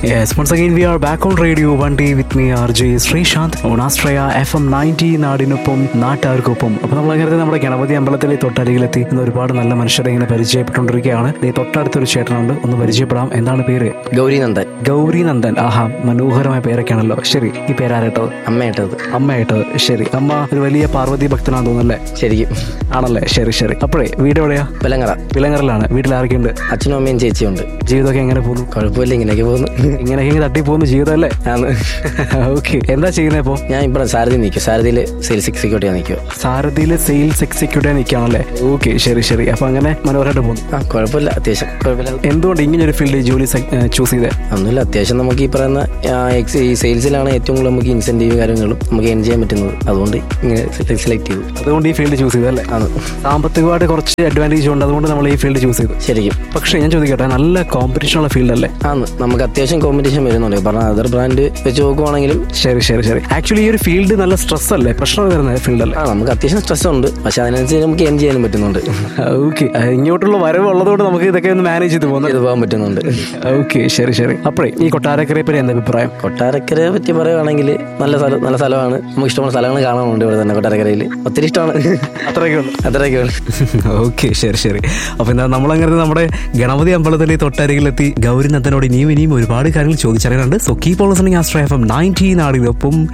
Yes, once again we are back on radio one day with me RJ Sreesanth on Astraya FM 90 നാടിനൊപ്പം നാട്ടുകാർക്കൊപ്പം അപ്പൊ നമ്മൾ അങ്ങനെ നമ്മുടെ ഗണപതി അമ്പലത്തിലെ തൊട്ടരികിലെത്തി ഇന്ന് ഒരുപാട് നല്ല മനുഷ്യരെ ഇങ്ങനെ പരിചയപ്പെട്ടുകൊണ്ടിരിക്കുകയാണ് ഈ തൊട്ടടുത്തൊരു ചേട്ടനുണ്ട് ഒന്ന് പരിചയപ്പെടാം എന്താണ് പേര് ഗൗരി നന്ദൻ ഗൗരി നന്ദൻ ആഹാ മനോഹരമായ പേരൊക്കെയാണല്ലോ ശരി ഈ പേരാരേട്ടത് അമ്മയായിട്ടത് അമ്മയായിട്ടത് ശരി അമ്മ ഒരു വലിയ പാർവതി ഭക്തനാന്ന് തോന്നുന്നല്ലേ ശരിക്കും ആണല്ലേ ശരി ശരി അപ്പോഴേ വീട് എവിടെയാ പിലങ്ങറ പിലങ്ങറിലാണ് വീട്ടിൽ ആരൊക്കെയുണ്ട് അച്ഛനും അമ്മയും ചേച്ചിയും ഉണ്ട് ജീവിതമൊക്കെ എങ്ങനെ പോകുന്നു കുഴപ്പമില്ല ഇങ്ങനെയൊക്കെ പോകുന്നു ഇങ്ങനെയൊക്കെ തട്ടി പോകുന്ന ജീവിതം അല്ലേ ആണ് ഓക്കെ എന്താ ചെയ്യുന്നത് ഇപ്പോ ഞാൻ ഇവിടെ സാരഥി നിൽക്കും സാരഥിയിൽ സെയിൽസ് എക്സിക്യൂട്ടീവ് നിൽക്കുക സാരഥിയില് സെയിൽസ് എക്സിക്യൂട്ടീവ് നിൽക്കുകയാണല്ലേ ഓക്കെ ശരി ശരി അപ്പൊ അങ്ങനെ മനോഹരമായിട്ട് പോകുന്നു ആ കുഴപ്പമില്ല അത്യാവശ്യം കുഴപ്പമില്ല എന്തുകൊണ്ട് ഇങ്ങനെ ഒരു ഫീൽഡ് ജോലി ചൂസ് ചെയ്തേ ഒന്നുമില്ല അത്യാവശ്യം നമുക്ക് ഈ പറയുന്ന ആ, ex- ഈ സെയിൽസിലാണ് ഏറ്റവും കൂടുതൽ നമുക്ക് ഇൻസെൻറ്റീവ് കാര്യങ്ങളും നമുക്ക് എൻ ചെയ്യാൻ പറ്റുന്നത് അതുകൊണ്ട് ഇങ്ങനെ സെലക്ട് ചെയ്തു അതുകൊണ്ട് ഈ ഫീൽഡ് ചൂസ് ചെയ്തല്ലേ ആണ് സാമ്പത്തികമായിട്ട് കുറച്ച് അഡ്വാൻറ്റേജ് ഉണ്ട് അതുകൊണ്ട് നമ്മൾ ഈ ഫീൽഡ് ചൂസ് ചെയ്തു ശരിക്കും പക്ഷേ ഞാൻ ചോദിക്കട്ടെ നല്ല കോമ്പറ്റീഷൻ ഉള്ള ഫീൽഡ് അല്ലേ ആണ് നമുക്ക് അത്യാവശ്യം കോമ്പറ്റീഷൻ വരുന്നുണ്ട് പറഞ്ഞ അതർ ബ്രാൻഡ് വെച്ച് നോക്കുവാണെങ്കിലും ശരി ശരി ശരി ആക്ച്വലി ഈ ഒരു ഫീൽഡ് നല്ല സ്ട്രെസ് അല്ലേ പ്രശ്നം വരുന്ന ഫീൽഡ് അല്ലേ ആ നമുക്ക് അത്യാവശ്യം സ്ട്രെസ് ഉണ്ട് പക്ഷെ അതിനനുസരിച്ച് നമുക്ക് എൻ ചെയ്യാനും പറ്റുന്നുണ്ട് ഓക്കെ ഇങ്ങോട്ടുള്ള വരവ് ഉള്ളതുകൊണ്ട് നമുക്ക് ഇതൊക്കെ ഒന്ന് മാനേജ് ചെയ്ത് പോകുന്നത് ഇത് പോകാൻ പറ്റുന്നുണ്ട് ഓക്കെ ശരി ശരി അപ്പോഴേ ഈ കൊട്ടാരക്കരയെ പറ്റി എന്താ അഭിപ്രായം കൊട്ടാരക്കരയെ പറ്റി പറയുകയാണെങ്കിൽ നല്ല സ്ഥലം നല്ല സ്ഥലമാണ് നമുക്ക് ഇഷ്ടമുള്ള സ്ഥലങ്ങൾ കാണാനുണ്ട് ഇവിടെ തന്നെ കൊട്ടാരക്കരയിൽ ഒത്തിരി ഇഷ്ടമാണ് അത്രയൊക്കെ ഉള്ളൂ അത്രയൊക്കെ ഉള്ളു ഓക്കെ ശരി ശരി അപ്പൊ എന്താ നമ്മളങ്ങനെ നമ്മുടെ ഗണപതി അമ്പലത്തിന്റെ തൊട്ടരികിലെത്തി ഗൗരിനന്ദനോട് ഇനിയും ഇനിയും ഒരുപാട് കാര്യങ്ങൾ ചോദിച്ചറിയാനുണ്ട് so keep all listening Astra F M nineteen നാടിനൊപ്പം